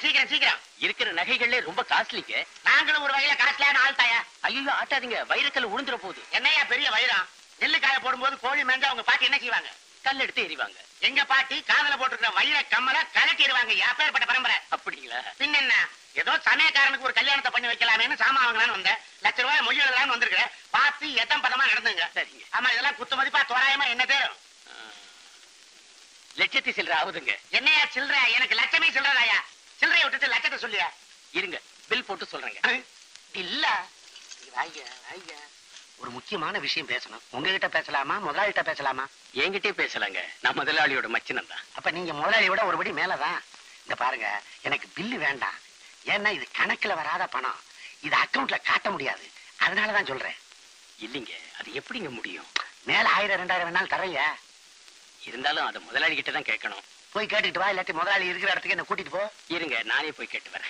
சீக்கிரம் சீக்கிரம் இருக்கிற நகைகளே ரொம்ப காஸ்ட்லிங்க நாங்களும் ஒரு வகையில காஸ்ட்லியான ஆள் தாயா ஐயோ ஆட்டாதீங்க வைரக்கல் உழுந்துற போகுது என்னையா பெரிய வைரம் நெல்லு காய போடும்போது கோழி மேஞ்சா உங்க பாட்டி என்ன செய்வாங்க கல் எடுத்து எறிவாங்க எங்க பாட்டி காதல போட்டுருக்கிற வைர கம்மல கலட்டிடுவாங்க ஏப்பேற்பட்ட பரம்பரை அப்படிங்களா பின்ன என்ன ஏதோ சமயக்காரனுக்கு ஒரு கல்யாணத்தை பண்ணி வைக்கலாமேன்னு சாமான் வாங்கலாம்னு வந்தேன் லட்ச ரூபாய் மொழி எழுதலாம்னு வந்திருக்கேன் பார்த்து எத்தம் பதமா நடந்துங்க சரிங்க ஆமா இதெல்லாம் குத்து மதிப்பா தோராயமா என்ன தேரும் லட்சத்தி சில்லற ஆகுதுங்க என்னையா சில்லற எனக்கு லட்சமே சில்லறாயா சில்லறைய விட்டுட்டு லட்சத்தை சொல்லியா இருங்க பில் போட்டு சொல்றேங்க இல்ல ஐயா ஐயா ஒரு முக்கியமான விஷயம் பேசணும் உங்ககிட்ட பேசலாமா முதலாளிகிட்ட பேசலாமா என்கிட்டயே பேசலாங்க நான் முதலாளியோட மச்சினம் தான் அப்ப நீங்க முதலாளி விட ஒருபடி மேலதான் இந்த பாருங்க எனக்கு பில்லு வேண்டாம் ஏன்னா இது கணக்குல வராத பணம் இது அக்கவுண்ட்ல காட்ட முடியாது அதனாலதான் சொல்றேன் இல்லைங்க அது எப்படிங்க முடியும் மேல ஆயிரம் ரெண்டாயிரம் வேணாலும் தரையா இருந்தாலும் அதை முதலாளி கிட்ட தான் கேட்கணும் போய் கேட்டுட்டு வா இல்லாட்டி முதலாளி இருக்கிற இடத்துக்கு என்ன கூட்டிட்டு போ இருங்க நானே போய் கேட்டு வரேன்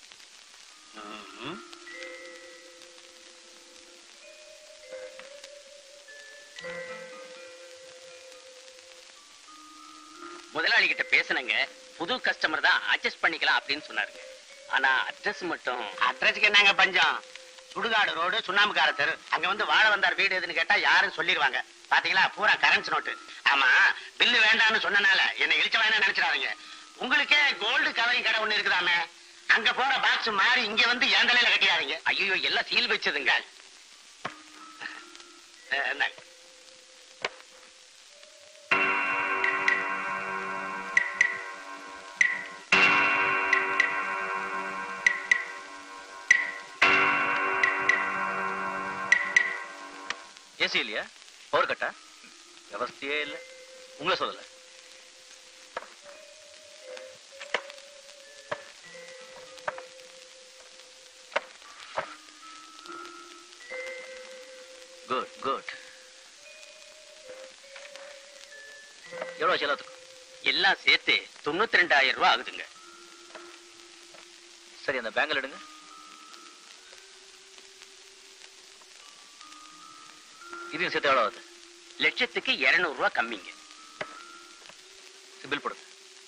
முதலாளி கிட்ட பேசுனங்க புது கஸ்டமர் தான் அட்ஜஸ்ட் பண்ணிக்கலாம் அப்படின்னு சொன்னாருங்க ஆனா அட்ரஸ் மட்டும் அட்ரஸ்க்கு என்னங்க பஞ்சம் சுடுகாடு ரோடு சுண்ணாம்புக்கார தெரு அங்க வந்து வாழ வந்தார் வீடு எதுன்னு கேட்டா யாரும் சொல்லிடுவாங்க பாத்தீங்களா பூரா கரன்சி நோட்டு ஆமா பில்லு வேண்டாம்னு சொன்னனால என்ன இழிச்ச வேணா நினைச்சிடாதீங்க உங்களுக்கே கோல்டு கவரிங் கடை ஒண்ணு இருக்குதாமே அங்க போற பாக்ஸ் மாறி இங்க வந்து என் தலையில கட்டிடாதீங்க ஐயோ எல்லாம் சீல் வச்சதுங்க அஹ், இந்தாங்க. ஏசி இல்லையா பவர் கட்டா விவஸ்தையே இல்ல உங்களை சொல்லல குட் குட் எவ்வளவு ஆச்சு எல்லாத்துக்கும் எல்லாம் சேர்த்து தொண்ணூத்தி ரெண்டாயிரம் ரூபாய் ஆகுதுங்க சரி அந்த பேங்கில் எடுங்க இதையும் சேர்த்து எவ்வளவு ஆகுது லட்சத்துக்கு இருநூறு ரூபாய் கம்மிங்க பில் போடுங்க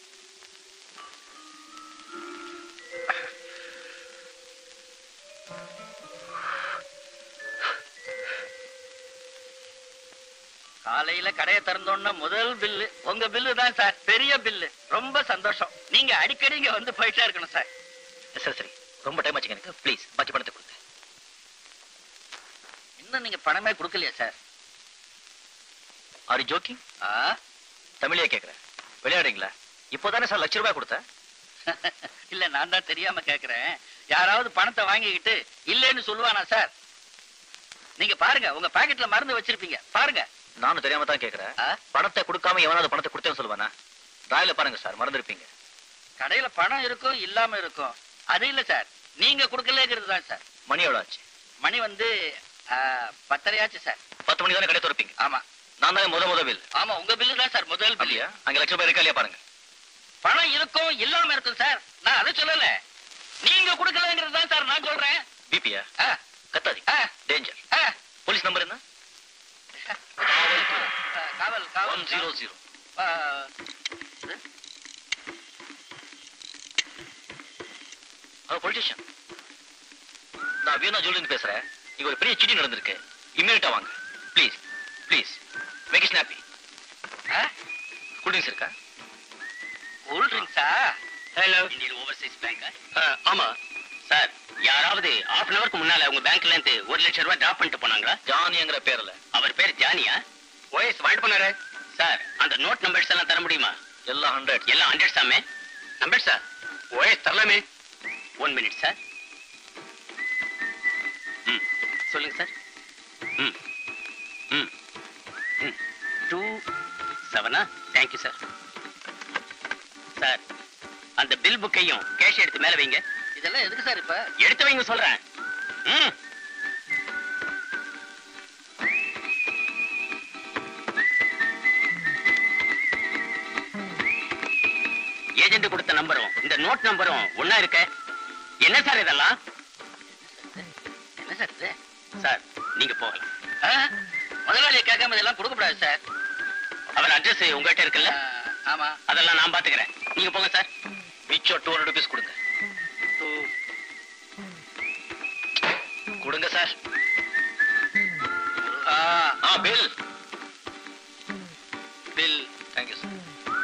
காலையில கடையை திறந்தோன்னா முதல் பில்லு உங்க பில்லு தான் சார் பெரிய பில்லு ரொம்ப சந்தோஷம் நீங்க அடிக்கடி இங்க வந்து போயிட்டே இருக்கணும் சார் சரி சரி ரொம்ப டைம் ஆச்சுங்க எனக்கு ப்ளீஸ் பாக்கி பணத்தை கொடுங்க இன்னும் நீங்க பணமே கொடுக்கலையா சார் ஆர் ஜோக்கிங் ஆ தமிழே கேக்குறேன் விளையாடுறீங்களா இப்போதானே சார் லட்ச ரூபாய் கொடுத்தேன் இல்ல நான் தான் தெரியாம கேக்குறேன் யாராவது பணத்தை வாங்கிக்கிட்டு இல்லைன்னு சொல்லுவானா சார் நீங்க பாருங்க உங்க பாக்கெட்ல மருந்து வச்சிருப்பீங்க பாருங்க நானும் தெரியாம தான் கேக்குறேன் ஆ? பணத்தை கொடுக்காம எவனாவது பணத்தை கொடுத்தேன்னு சொல்லுவானா ராயில பாருங்க சார் மறந்துருப்பீங்க கடையில பணம் இருக்கும் இல்லாம இருக்கும் அது இல்ல சார் நீங்க கொடுக்கலங்கிறது தான் சார் மணி எவ்வளவு ஆச்சு மணி வந்து ஆ, பத்தரையாச்சு சார் பத்து மணி தானே கடை திறப்பீங்க ஆமா நான் தானே முத முத பில் ஆமா உங்க பில்லு தான் சார் முதல் பில்லு இல்லையா அங்க லட்ச ரூபாய் இருக்கா இல்லையா பாருங்க பணம் இருக்கும் இல்லாம இருக்கும் சார் நான் அதை சொல்லல நீங்க கொடுக்கலங்கிறது தான் சார் நான் சொல்றேன் பிபியா ஆ, கத்தாதி ஆ, டேஞ்சர் ஆ. போலீஸ் நம்பர் என்ன காவல் காவல் ஒன் ஜீரோ ஜீரோ ஆ, ஹலோ பொலிட்டிஷியன் நான் வீணா ஜூலின்னு பேசுறேன் இங்க ஒரு பெரிய சிட்டி நடந்திருக்கு இம்மீடியட்டா வாங்க ப்ளீஸ் ப்ளீஸ் மேக் ஸ்னாப்பி ஆ? கூல்ட்ரிங்க்ஸ் இருக்கா கூல் ட்ரிங்க்ஸா ஹலோ இந்தியன் ஓவர்சீஸ் பேங்கா ஆமா சார் யாராவது ஹாஃப் அன் அவருக்கு முன்னால உங்க பேங்க்ல இருந்து ஒரு லட்சம் ரூபாய் டிராப் பண்ணிட்டு போனாங்களா ஜானிங்கிற பேர்ல அவர் பேர் ஜானியா ஓஎஸ் வாய்ட் பண்ணாரு சார் அந்த நோட் நம்பர்ஸ் எல்லாம் தர முடியுமா எல்லாம் ஹண்ட்ரட் எல்லாம் ஹண்ட்ரட் சாமே நம்பர் சார் ஓஎஸ் தரலாமே ஒன் மினிட் சார் ம் சொல்லுங்க சார் ம் ம் ம் டூ செவனா தேங்க்யூ சார் சார் அந்த பில் புக்கையும் கேஷ் எடுத்து மேல வைங்க இதெல்லாம் எதுக்கு சார் இப்ப எடுத்து வைங்க சொல்றேன் ம் ஏஜென்ட் கொடுத்த நம்பரும் இந்த நோட் நம்பரும் ஒண்ணா இருக்க என்ன சார் இதெல்லாம் என்ன சார் இது சார் நீங்க போகலாம் முதலாளியை கேட்காம இதெல்லாம் கொடுக்க கூடாது சார் அவர் அட்ரஸ் உங்ககிட்ட இருக்குல்ல ஆமா அதெல்லாம் நான் பாத்துக்கிறேன் நீங்க போங்க சார் மிச்சம் டூ ஹண்ட்ரட் ருபீஸ் கொடுங்க கொடுங்க சார் ஆ bill bill thank you sir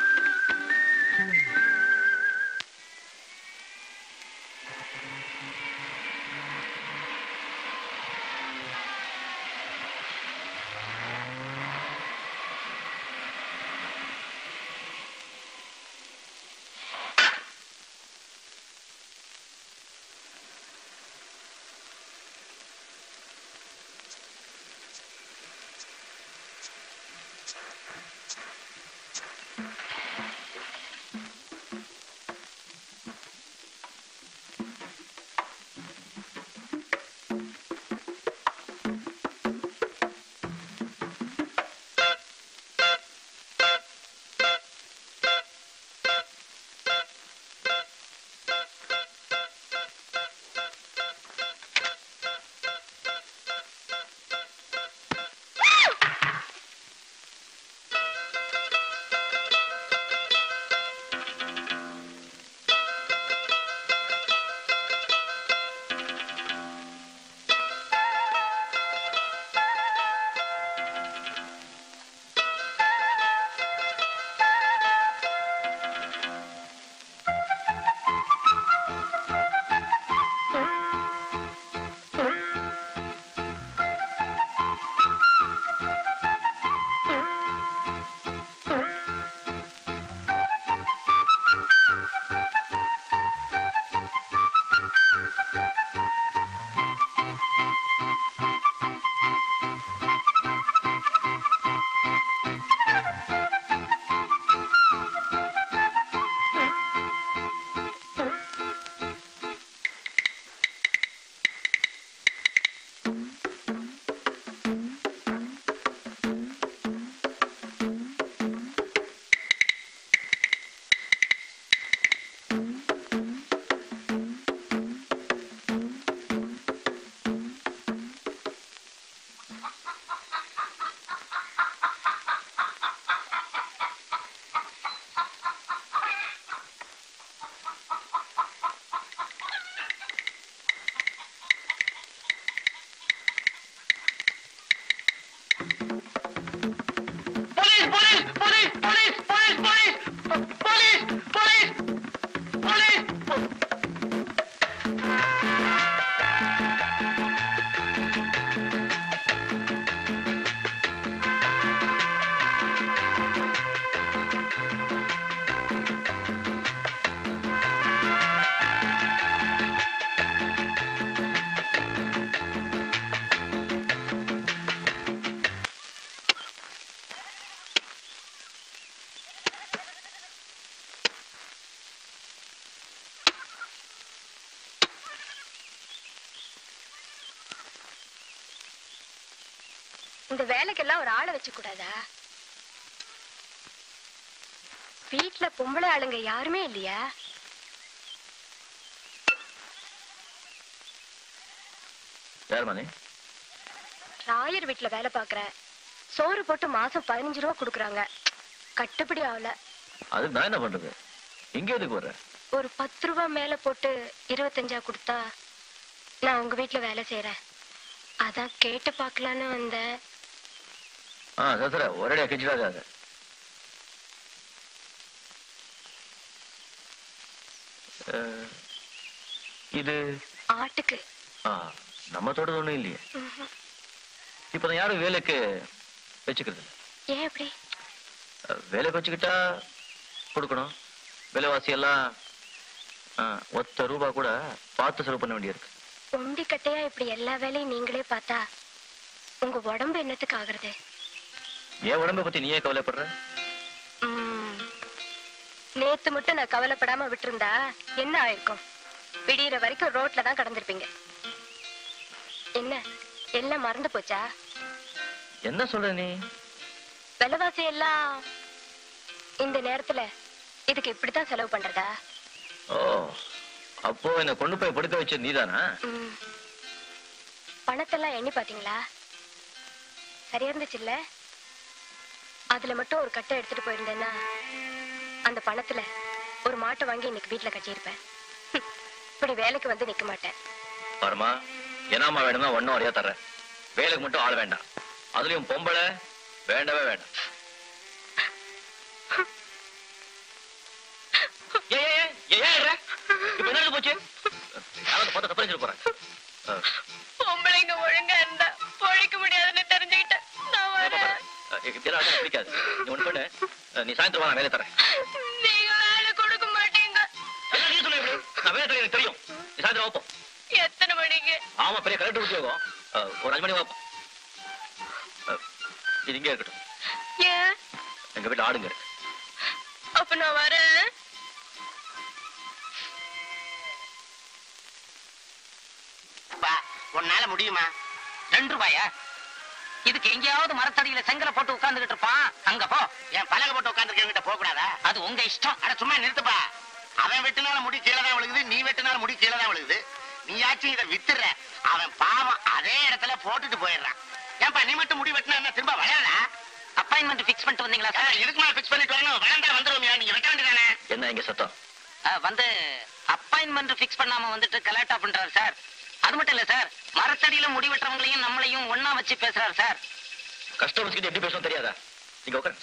police police police police police police police police police இந்த வேலைக்கெல்லாம் ஒரு ஆளை வச்சு கூடாதா வீட்ல பொம்பளை ஆளுங்க யாருமே இல்லையா யார் நீ ராயர் வீட்ல வேலை பாக்குறேன் சோறு போட்டு மாசம் பதினஞ்சு ரூபா கொடுக்குறாங்க கட்டுப்படி ஆகல அதுக்கு நான் என்ன பண்றது இங்க எதுக்கு வர்ற ஒரு பத்து ரூபா மேல போட்டு இருபத்தஞ்சா கொடுத்தா நான் உங்க வீட்ல வேலை செய்யறேன் அதான் கேட்டு பார்க்கலான்னு வந்தேன் ஆ சசர ஒரேடியா கெஞ்சிடாத அது அஹ், இது ஆட்டுக்கு ஆ நம்ம தோட்டது ஒண்ணும் இல்லையே ம்ஹும். இப்ப நான் யாரும் வேலைக்கு வச்சுக்கிறது இல்ல. ஏன் எப்படி அஹ், வேலைக்கு வச்சுக்கிட்டா கொடுக்கணும் விலைவாசி எல்லாம் ஆ, ஒத்த ரூபா கூட பார்த்து செலவு பண்ண வேண்டியிருக்கு ஒண்டி கட்டையா இப்படி எல்லா வேலையும் நீங்களே பார்த்தா உங்க உடம்பு என்னத்துக்கு ஆகுறது என் உடம்பை பத்தி நீயே கவலைப்படுற ம். நேத்து மட்டும் நான் கவலைப்படாம விட்டிருந்தா என்ன ஆயிருக்கும் விடியிற வரைக்கும் ரோட்ல தான் கடந்திருப்பீங்க என்ன எல்லாம் மறந்து போச்சா என்ன சொல்ற நீ விலைவாசி எல்லாம் இந்த நேரத்துல இதுக்கு இப்படித்தான் செலவு பண்றதா ஓ அப்போ என்ன கொண்டு போய் படுக்க வச்சது நீதானா ம். பணத்தெல்லாம் எண்ணி பாத்தீங்களா சரியா இருந்துச்சுல்ல அதுல மட்டும் ஒரு கட்டை எடுத்துட்டு போயிருந்தேன்னா அந்த பணத்துல ஒரு மாட்டை வாங்கி இன்னைக்கு வீட்டுல கட்டியிருப்பேன் ஹம். இப்படி வேலைக்கு வந்து நிக்க மாட்டேன் பாருமா என்னாமா வேணுமா ஒன்னும் வரையா தர்றேன் வேலைக்கு மட்டும் ஆள் வேண்டாம் அதுலயும் பொம்பளை வேண்டவே வேண்டாம் ஏய், ஏய், ஏய், ஏய், ஏன் அழுற? இப்ப என்ன நடந்து போச்சு யாராவது பார்த்து தப்பா நினைச்சிட்டு போறேன் அஹ், பொம்பளைங்க ஒழுங்கா இருந்தா பொழைக்க முடியாதுன்னு தெரிஞ்சுக்கிட்டேன் நான் ஏன் பாப்பா? அஹ், இப்படியெல்லாம் அழுத்தா பிடிக்காது நீ ஒண்ணு பண்ணு அஹ், நீ சாயந்தரம் வா நான் வேலை தரேன் நீங்க வேலை கொடுக்க மாட்டீங்க எல்லாம் நீ சொல்லு எப்படி நான் வேலை தரேன் எனக்கு தெரியும் நீ சாயந்தரம் வைப்போம் எத்தனை மணிக்கு ஆமா பெரிய கரெக்ட் உத்தியோகம் அஹ், ஒரு அஞ்சு மணி வைப்போம் அஹ், இது இங்கே இருக்கட்டும் ஏன் எங்க வீட்டுல ஆடுங்க இருக்கு அப்ப நான் வரேன் பா உன்னால முடியுமா ரெண்டு ரூபாயா இதுக்கு எங்கேயாவது மரத்தடியில செங்கலை போட்டு உட்கார்ந்துகிட்டு இருப்பான் அங்க போ என் பலகை போட்டு உட்காந்துருக்கவங்கிட்ட போக கூடாதா அது உங்க இஷ்டம் அட சும்மா நிறுத்துப்பா அவன் வெட்டினால முடி கீழே தான் விழுகுது நீ வெட்டினால முடி கீழே தான் விழுகுது நீயாச்சும் இதை வித்துற அவன் பாவம் அதே இடத்துல போட்டுட்டு போயிடுறான் ஏன்பா நீ மட்டும் முடி வெட்டினா என்ன திரும்ப வளரா அப்பாயின்மெண்ட் ஃபிக்ஸ் பண்ணிட்டு வந்தீங்களா சார் இதுக்கு மேல பிக்ஸ் பண்ணிட்டு வரணும் வளர்ந்தா வந்துருவோம் நீங்க வெட்ட வேண்டியதானே என்ன இங்க சத்தம் அஹ், வந்து அப்பாயின்மெண்ட் ஃபிக்ஸ் பண்ணாம வந்துட்டு கலாட்டா பண்றாரு சார் அது மட்டும் இல்ல சார் மரத்தடியில முடி வெட்டுறவங்களையும் நம்மளையும் ஒண்ணா வச்சு பேசுறாரு சார் கஸ்டமர்ஸ் கிட்ட எப்படி பேசணும் தெரியாதா நீங்க உட்காரு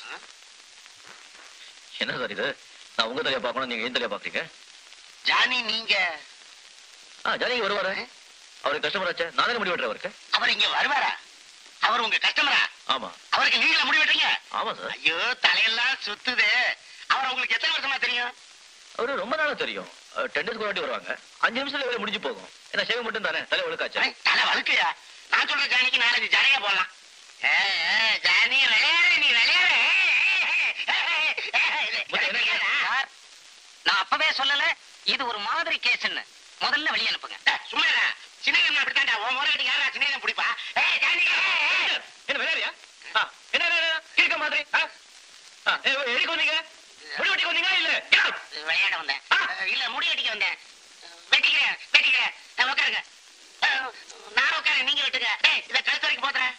என்ன சார் இது நான் உங்க தலையை பார்க்கணும் நீங்க என் தலையை பாக்குறீங்க ஜானி நீங்க ஆ ஜானகி வருவாரு அவருக்கு கஸ்டமர் ஆச்சே நானே முடி வெட்டுறேன் அவருக்கு அவர் இங்க வருவாரா அவர் உங்க கஸ்டமரா ஆமா அவருக்கு நீங்கள முடி வெட்டுறீங்க ஆமா சார் ஐயோ தலையெல்லாம் சுத்துது அவர் உங்களுக்கு எத்தனை வருஷமா தெரியும் அவரு ரொம்ப நாளா தெரியும் டென் டேஸ்க்கு ஒரு வாட்டி வருவாங்க அஞ்சு நிமிஷத்துல வேலை முடிஞ்சு போகும் ஏன்னா சேவை மட்டும் தானே தலை ஒழுக்காச்சு ஐய், தலை வழுக்கையா நான் சொல்ற ஜானிக்கு நாலஞ்சு ஜனையா போடலாம் ஏய், ஏய், ஜானி விளையாடு நீ விளையாடு முத்து, என்ன கேக்குற? சார் நான் அப்பவே சொல்லல இது ஒரு மாதிரி கேஸ்ன்னு முதல்ல வெளியே அனுப்புங்க சும்மா இருடா. சின்ன கண்ணா அப்படித்தான்டா உன் முறை கட்டி யாரா சின்ன கண்ணா பிடிப்பா ஏய் ஜானி ஏய், ஏய். என்ன விளையாடியா என்ன என்ன, என்ன இருக்க மாதிரி ஆ? ஆ, ஏ, எதுக்கு வந்தீங்க முடி வெட்டிக்கு வந்தீங்களா இல்ல Get out. விளையாட வந்தேன் இல்ல முடி வெட்டிக்க வந்தேன் வெட்டிக்கிறேன் வெட்டிக்கிறேன் நான் உட்காருங்க அஹ், நான் உட்காரு நீங்க வெட்டுங்க ஏய் இத கழுத்து வரைக்கும் போத்துறேன்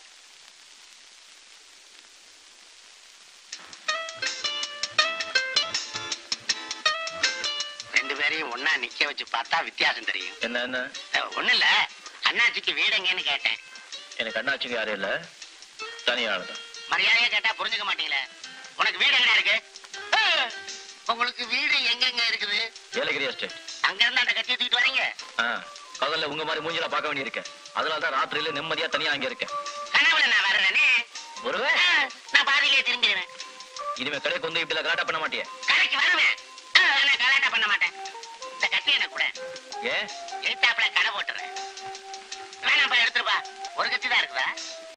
ரெண்டு பேரையும் ஒண்ணா நிக்க வச்சு பார்த்தா வித்தியாசம் தெரியும் என்ன என்ன அஹ், ஒண்ணும் இல்ல அண்ணாச்சிக்கு வீடு எங்கன்னு கேட்டேன் எனக்கு அண்ணாச்சிங்க யாரும் இல்ல தனியாளதான் மரியாதையா கேட்டா புரிஞ்சுக்க மாட்டீங்களே உனக்கு வீடு எங்க இருக்கு அஹ், உங்களுக்கு வீடு எங்கெங்க இருக்குது ஏலகிரி எஸ்டேட் அங்க இருந்து அந்த கத்தி தூக்கிட்டு வரீங்க ஆ பகல்ல உங்க மாதிரி மூஞ்சில பார்க்க வேண்டியிருக்கேன் அதனால தான் ராத்திரியில நிம்மதியா தனியா அங்க இருக்கேன் கனவுல நான் வர்றேனே ஒருவே அஹ், நான் பாதியிலே திரும்பிடுவேன் இனிமே கடைக்கு வந்து இப்படி கலாட்டா பண்ண மாட்டியே கடைக்கு வருவேன் அஹ், நான் கலாட்டா பண்ண மாட்டேன் இந்த கத்தி எனக்கு கூட ஏன் எழுத்தாப்புல கடை போட்டுறேன் வேணாம்ப்பா எடுத்துருப்பா ஒரு கத்தி தான் இருக்குதா